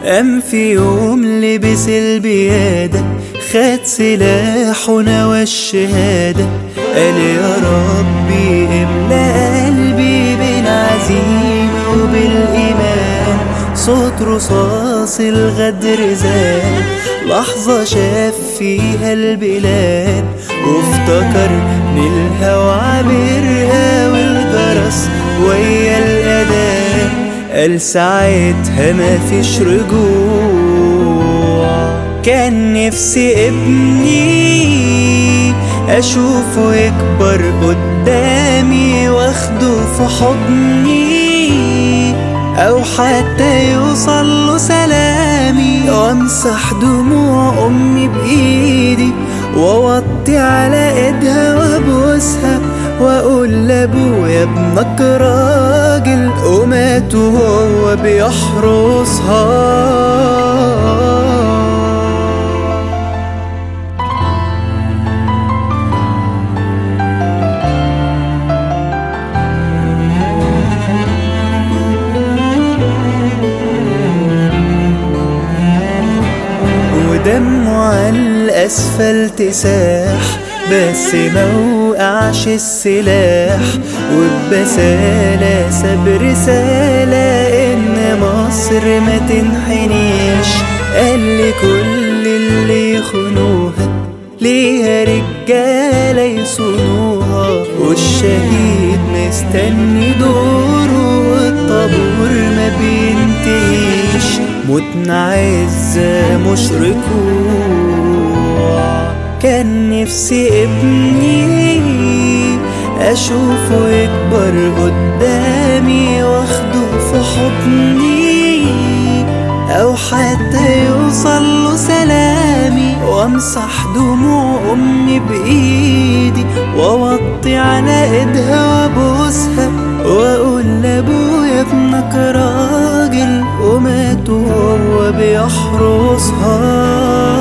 قام في يوم لبس البيادة خد سلاح ونوى الشهادة قال يا ربي املأ قلبي بالعزيمة وبالإيمان صوت رصاص الغدر زاد لحظة شاف فيها البلاد وافتكر ان الهوى عبرها والجرس ويا الأذان قال ساعتها مفيش رجوع كان نفسي ابني اشوفه يكبر قدامي واخده في حضني او حتى يوصل له سلامي وامسح دموع امي بايدي واوطي على ايدها وابوسها واقول لابويا ابنك راجل ومات وهو بيحرسها ودمه على الأسفلت ساح بس موقعش السلاح وبسالة ساب رسالة إن مصر ما تنحنيش قال لي كل اللي يخونوها ليها رجالة يصونوها والشهيد مستني دوره والطابور ما بينتهيش موتنا عزة مش ركوع كان نفسي ابني اشوفه يكبر قدامي واخده في حضني او حتى يوصل له سلامي وامسح دموع امي بايدي واوطي على ايدها وابوسها واقول لابويا ابنك راجل ومات وهو بيحرسها